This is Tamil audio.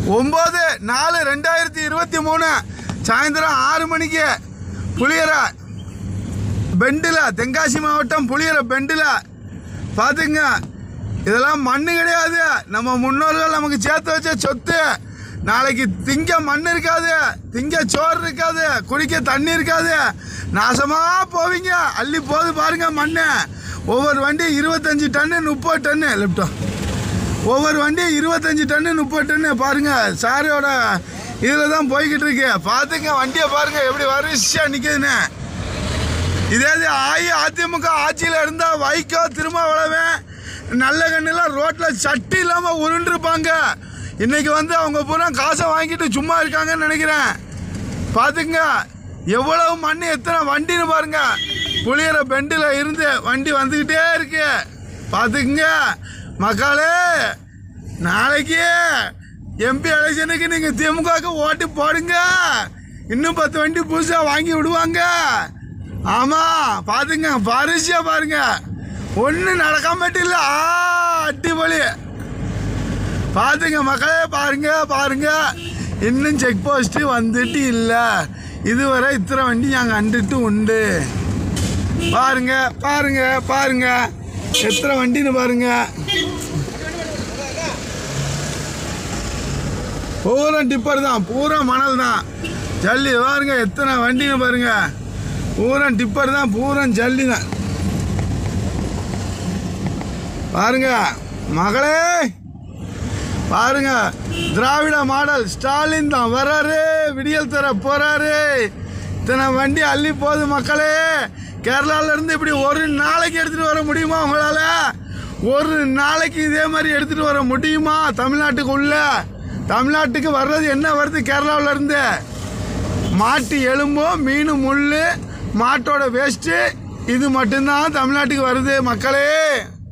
ஒம்பது நாலு ரெண்டாயிரத்தி இருபத்தி மூணு சாயந்தரம் ஆறு மணிக்கு புளியரை பெண்டில் தென்காசி மாவட்டம் புளியரை பெண்டில் பார்த்துங்க இதெல்லாம் மண்ணு கிடையாது நம்ம முன்னோர்கள் நமக்கு சேர்த்து வச்ச சொத்து நாளைக்கு திங்க மண் இருக்காது திங்க சோறு இருக்காது குடிக்க தண்ணி இருக்காது நாசமாக போவீங்க அள்ளி போது பாருங்க மண்ணு ஒவ்வொரு வண்டி இருபத்தஞ்சி டன்னு முப்பது டன்னு லிப்டம் ஒவ்வொரு வண்டி இருபத்தஞ்சி டன்னு முப்பது டன்னு பாருங்க சாரோட இதில் தான் போய்கிட்டு இருக்கு பார்த்துங்க வண்டியை பாருங்க எப்படி வரிசையாக நிற்குதுன்னு இதே இது ஆயி அதிமுக ஆட்சியில் இருந்தால் வைகோ திருமாவளவன் நல்ல கண்ணுலாம் ரோட்டில் சட்டி இல்லாமல் உருண்டிருப்பாங்க இன்னைக்கு வந்து அவங்க பூரா காசை வாங்கிட்டு சும்மா இருக்காங்கன்னு நினைக்கிறேன் பார்த்துங்க எவ்வளவு மண் எத்தனை வண்டின்னு பாருங்க புளியற பெண்டில் இருந்து வண்டி வந்துக்கிட்டே இருக்கு பார்த்துக்குங்க மக்களே நாளைக்கு எம்பி எலெக்ஷனுக்கு நீங்கள் திமுகவுக்கு ஓட்டு போடுங்க இன்னும் பத்து வண்டி புதுசாக வாங்கி விடுவாங்க ஆமாம் பார்த்துங்க பரிசியாக பாருங்க ஒன்றும் நடக்காம இல்லை ஆ அடிப்பொலி பார்த்துங்க மக்களே பாருங்க பாருங்க இன்னும் செக் போஸ்ட்டு வந்துட்டு இல்லை இதுவரை இத்தனை வண்டி நாங்கள் அண்டுட்டு உண்டு பாருங்க பாருங்க பாருங்க எத்தனை வண்டின்னு பாருங்க பூரா டிப்பர் தான் பூரா மணல் தான் ஜல்லி பாருங்க எத்தனை வண்டின்னு பாருங்க பூரா டிப்பர் தான் பூரா ஜல்லி தான் பாருங்க மகளே பாருங்க திராவிட மாடல் ஸ்டாலின் தான் வர்றாரு விடியல் தர போறாரு இத்தனை வண்டி அள்ளி போகுது மக்களே கேரளால இருந்து இப்படி ஒரு நாளைக்கு எடுத்துட்டு வர முடியுமா உங்களால ஒரு நாளைக்கு இதே மாதிரி எடுத்துட்டு வர முடியுமா தமிழ்நாட்டுக்கு உள்ள தமிழ்நாட்டுக்கு வர்றது என்ன வருது கேரளாவில் இருந்து மாட்டு எலும்போ மீன் முள் மாட்டோட வேஸ்ட்டு இது மட்டும்தான் தமிழ்நாட்டுக்கு வருது மக்களே